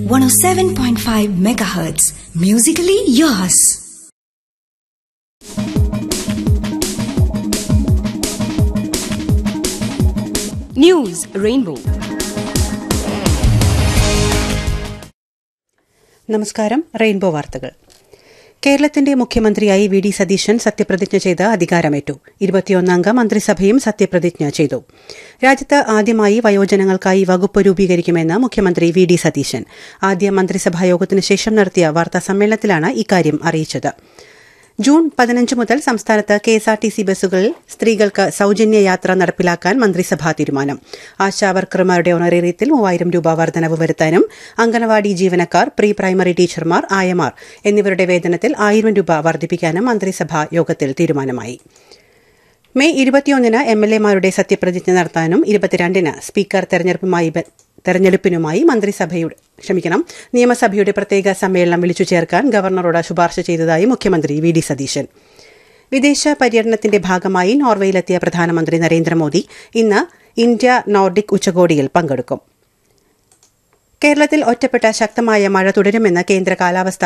107.5 megahertz. Musically yours. News Rainbow. നമസ്കാരം Rainbow വാർത്തകൾ കേരളത്തിന്റെ മുഖ്യമന്ത്രിയായി വി ഡി സതീശൻ സത്യപ്രതിജ്ഞ ചെയ്ത് അധികാരമേറ്റു ഇരുപത്തിയൊന്നംഗ മന്ത്രിസഭയും സത്യപ്രതിജ്ഞ ചെയ്തു രാജ്യത്ത് ആദ്യമായി വയോജനങ്ങൾക്കായി വകുപ്പ് രൂപീകരിക്കുമെന്ന് മുഖ്യമന്ത്രി വി ഡി സതീശൻ ആദ്യ മന്ത്രിസഭാ യോഗത്തിനു ശേഷം നടത്തിയ വാർത്താ സമ്മേളനത്തിലാണ് ഇക്കാര്യം അറിയിച്ചത് ജൂൺ പതിനഞ്ച് മുതൽ സംസ്ഥാനത്ത് K S R T C ബസ്സുകളിൽ സ്ത്രീകൾക്ക് സൌജന്യ യാത്ര നടപ്പിലാക്കാൻ മന്ത്രിസഭാ തീരുമാനം ആശാ വർക്കർമാരുടെ ഓണറേറിയത്തിൽ മൂവായിരം രൂപ വർധനവ് വരുത്താനും അംഗനവാടി ജീവനക്കാർ പ്രീ പ്രൈമറി ടീച്ചർമാർ ആയമാർ എന്നിവരുടെ വേതനത്തിൽ ആയിരം രൂപ വർദ്ധിപ്പിക്കാനും മന്ത്രിസഭാ യോഗത്തിൽ തീരുമാനമായി മെയ് ഇരുപത്തിയൊന്നിന് എം എൽ എമാരുടെ സത്യപ്രതിജ്ഞ നടത്താനും ഇരുപത്തിരണ്ടിന് സ്പീക്കർ തെരഞ്ഞെടുപ്പുമായി ബ- തെരഞ്ഞെടുപ്പിനുമായി മന്ത്രിസഭയുടെ ക്ഷമിക്കണം നിയമസഭയുടെ പ്രത്യേക സമ്മേളനം വിളിച്ചു ചേർക്കാൻ ഗവർണറോട് ശുപാർശ ചെയ്തതായി മുഖ്യമന്ത്രി വി ഡി സതീശൻ വിദേശ പര്യടനത്തിന്റെ ഭാഗമായി നോർവേയിലെത്തിയ പ്രധാനമന്ത്രി നരേന്ദ്രമോദി ഇന്ന് ഇന്ത്യ നോർഡിക് ഉച്ചകോടിയിൽ പങ്കെടുക്കും കേരളത്തിൽ ഒറ്റപ്പെട്ട ശക്തമായ മഴ തുടരുമെന്ന് കേന്ദ്ര കാലാവസ്ഥാ